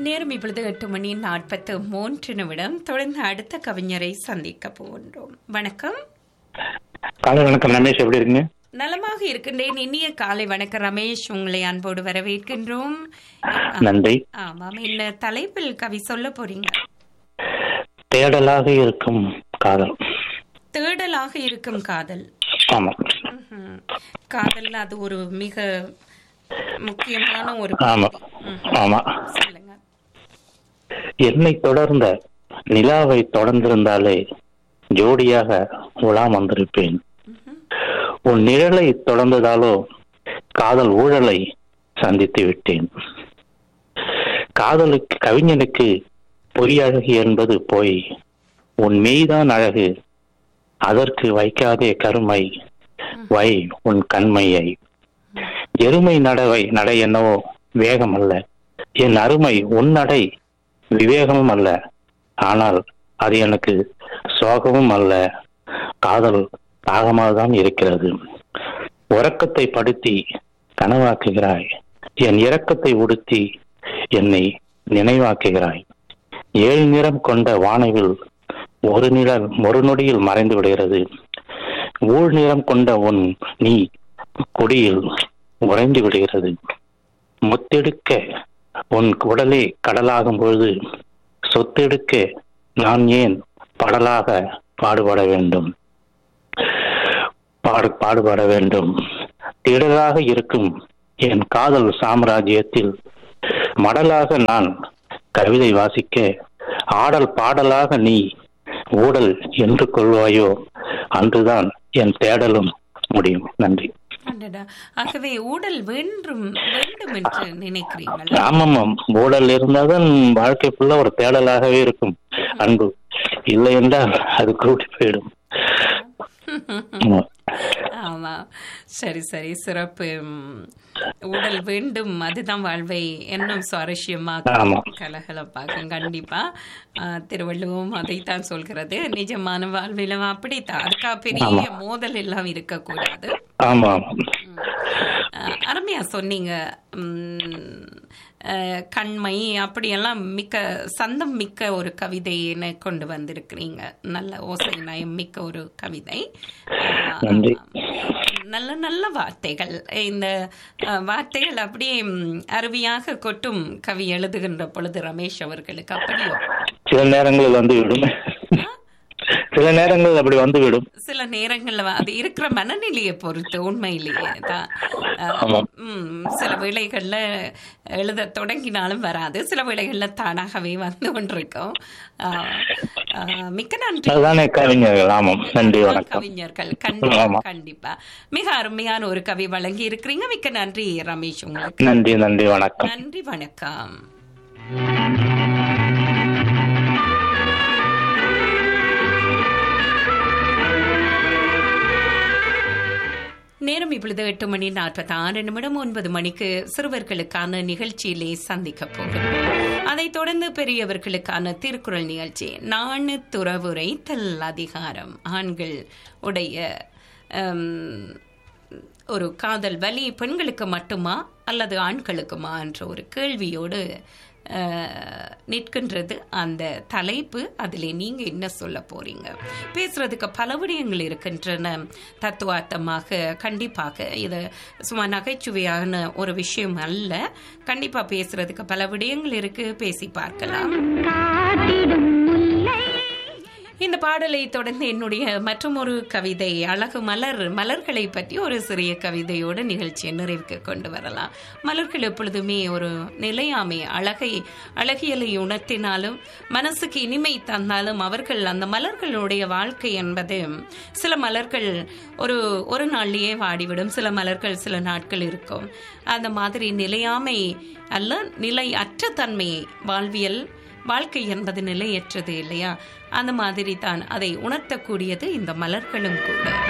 நேரம் இப்பொழுது எட்டு மணி நாற்பத்து மூன்று நிமிடம் தொடர்ந்து அடுத்த கவிஞரை சந்திக்க போகின்றோம் வணக்கம் காலை வணக்கம் ரமேஷ் எப்படி இருக்கீங்க நலமாக இருக்கின்றேன் இனிய காலை வணக்கம் ரமேஷ் உங்களை அன்போடு வரவேற்கின்றோம் நன்றி ஆமாம் என்ன தலைப்பில் கவி சொல்ல போறீங்க தேடலாக இருக்கும் காதல் தேடலாக இருக்கும் காதல் ஆமா ம்ஹும். காதல் அது ஒரு மிக முக்கியமான ஒரு ஆமா ம், ஆமா சொல்லுங்க என்னை தொடர்ந்த நிலாவை தொடர்ந்திருந்தாலே ஜோடியாக உலாம் வந்திருப்பேன் உன் நிழலை தொடர்ந்ததாலோ காதல் ஊழலை சந்தித்து விட்டேன் காதலுக்கு கவிஞனுக்கு பொய்யழகு என்பது போய் உன் மெய்தான் அழகு அதற்கு வைக்காதே கருமை வை உன் கண்மையை எருமை நடவை நடை என்னவோ வேகம் அல்ல என் அருமை உன் நடை விவேகமும் அல்ல ஆனால் அது எனக்கு சோகமும் அல்ல காதல் தாகமாக தான் இருக்கிறது உறக்கத்தை படுத்தி கனவாக்குகிறாய் என் இரக்கத்தை உடுத்தி என்னை நினைவாக்குகிறாய் ஏழு நிறம் கொண்ட வானவில் ஒரு நிழல் ஒரு நொடியில் மறைந்து விடுகிறது ஊழ் நிறம் கொண்ட உன் நீ கொடியில் உறைந்து விடுகிறது முத்தெடுக்க உன் உடலே கடலாகும் பொழுது சொத்தெடுக்க நான் ஏன் படலாக பாடுபட வேண்டும் பாடு பாடுபட வேண்டும் திடலாக இருக்கும் என் காதல் சாம்ராஜ்யத்தில் மடலாக நான் கவிதை வாசிக்க ஆடல் பாடலாக நீ ஊடல் என்று கொள்வாயோ அன்றுதான் என் தேடலும் முடியும் நன்றி அடடா. ஆகவே ஊடல் வேண்டும் வேண்டும் என்று நினைக்கிறீங்களா ஆமாம் ஊழல் இருந்தாதான் வாழ்க்கை ஃபுல்லா ஒரு தேடலாகவே இருக்கும் அன்பு இல்லை என்றால் அது கூட்டி போயிடும் ஆமா. ஆமா சரி சரி சிறப்பு ம், ஊடல் வேண்டும் அதுதான் வாழ்வை இன்னும் சுவாரஸ்யமாக ஆமா. கலகலப்பாக்கும் கண்டிப்பா ஆ, திருவள்ளுவம் அதைத்தான் சொல்கிறது நிஜமான வாழ்விலும் அப்படித்தான் அதுக்கா பெரிய மோதல் எல்லாம் இருக்கக்கூடாது ஆமா ஆமா அஹ் அருமையா சொன்னீங்க உம், அஹ் கண்மை அப்படியெல்லாம் மிக்க சந்தம் மிக்க ஒரு கவிதைன்னு கொண்டு வந்திருக்கிறீங்க நல்ல ஓசை நயம் மிக்க ஒரு கவிதை அஹ் நன்றி. நல்ல நல்ல வார்த்தைகள் இந்த அஹ், வார்த்தைகள் அப்படியே உம், அருவியாக கொட்டும் கவி எழுதுகின்ற பொழுது ரமேஷ் அவர்களுக்கு அப்படியோ சில நேரங்களில் வந்து விடும் சில நேரங்கள் அப்படி வந்து விடும் சில நேரங்கள்ல வ- அது இருக்கிற மனநிலையை பொறுத்து உண்மையிலேயே தான் அஹ், ஆமாம். ம், சில வேளைகள்ல எழுத தொடங்கினாலும் வராது சில வேளைகள்ல தானாகவே வந்து கொண்டிருக்கும் அஹ், அஹ், மிக்க நன்றி அதுதானே கவிஞர்கள் ஆமாம் நன்றி வணக்கம் கவிஞர்கள் கண்டிப்பா ஆமா. கண்டிப்பா மிக அருமையான ஒரு கவி வழங்கி இருக்கிறீங்க மிக்க நன்றி ரமேஷ் உங்களுக்கு நன்றி நன்றி வணக்கம் நன்றி வணக்கம் நேரம் இப்பொழுது எட்டு மணி நாற்பத்தி ஆறு நிமிடம் ஒன்பது மணிக்கு சிறுவர்களுக்கான நிகழ்ச்சியிலே சந்திக்க போகிறோம் அதைத் தொடர்ந்து பெரியவர்களுக்கான திருக்குறள் நிகழ்ச்சி நாணு துறவுரை தல் அதிகாரம் ஆண்கள் உடைய ஹம், ஒரு காதல் வலி பெண்களுக்கு மட்டுமா அல்லது ஆண்களுக்குமா என்ற ஒரு கேள்வியோடு அஹ், நிற்கின்றது அந்த தலைப்பு அதில் நீங்க என்ன சொல்ல போறீங்க பேசுறதுக்கு பல விடயங்கள் இருக்கின்றன தத்துவார்த்தமாக கண்டிப்பாக இது சும்மா நகைச்சுவையான ஒரு விஷயம் அல்ல கண்டிப்பா பேசுறதுக்கு பல விடயங்கள் இருக்கு பேசி பார்க்கலாம் இந்த பாடலை தொடர்ந்து என்னுடைய மற்றும் ஒரு கவிதை அழகு மலர் மலர்களை பற்றி ஒரு சிறிய கவிதையோடு நிகழ்ச்சியை நிறைவுக்கு கொண்டு வரலாம் மலர்கள் எப்பொழுதுமே ஒரு நிலையாமை அழகை அழகியலை உணர்த்தினாலும் மனசுக்கு இனிமை தந்தாலும் அவர்கள் அந்த மலர்களுடைய வாழ்க்கை என்பது சில மலர்கள் ஒரு ஒரு நாள்லயே வாடிவிடும் சில மலர்கள் சில நாட்கள் இருக்கும் அந்த மாதிரி நிலையாமை அல்ல நிலை அற்ற தன்மையை வாழ்வியல் வாழ்க்கை என்பது நிலையற்றது இல்லையா அந்த மாதிரி தான் அதை உணர்த்தக்கூடியது இந்த மலர்களும் கூட